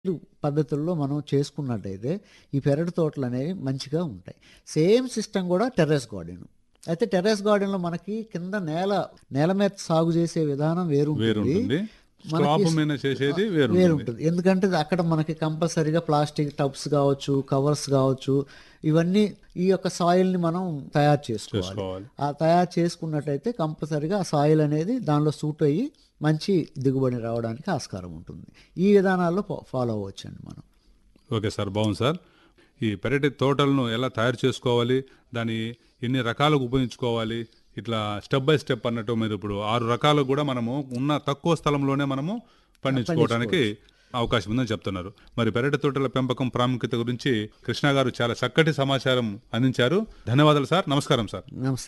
పద్ధతుల్లో మనం చేసుకున్నట్టయితే ఈ పెరటి తోటలు అనేవి మంచిగా ఉంటాయి సేమ్ సిస్టమ్ కూడా టెర్రస్ గార్డెన్ అయితే టెర్రస్ గార్డెన్లో మనకి కింద నేల నేల మీద సాగు చేసే విధానం వేరు వేరుంటుంది స్లాబ్ మీద చేసేది వేరు వేరు ఉంటుంది ఎందుకంటే అక్కడ మనకి కంపల్సరీగా ప్లాస్టిక్ టబ్స్ కావచ్చు కవర్స్ కావచ్చు ఇవన్నీ ఈ యొక్క సాయిల్ని మనం తయారు చేసుకోవాలి చేసుకోవాలి ఆ తయారు చేసుకున్నట్టయితే కంపల్సరీగా ఆ సాయిల్ అనేది దానిలో సూట్ అయ్యి మంచి దిగుబడి రావడానికి ఆస్కారం ఉంటుంది ఈ విధానాల్లో ఫాలో అవ్వచ్చు అండి మనం ఓకే సార్ బాగుంది సార్ ఈ పెరటి తోటలను ఎలా తయారు చేసుకోవాలి దాని ఎన్ని రకాలకు ఉపయోగించుకోవాలి ఇట్లా స్టెప్ బై స్టెప్ అన్నట్టు మీరు ఇప్పుడు ఆరు రకాలు కూడా మనము ఉన్న తక్కువ స్థలంలోనే మనము పండించుకోవడానికి అవకాశం ఉందని చెప్తున్నారు మరి పెరటి తోటల పెంపకం ప్రాముఖ్యత గురించి కృష్ణ గారు చాలా చక్కటి సమాచారం అందించారు ధన్యవాదాలు సార్ నమస్కారం సార్ నమస్తే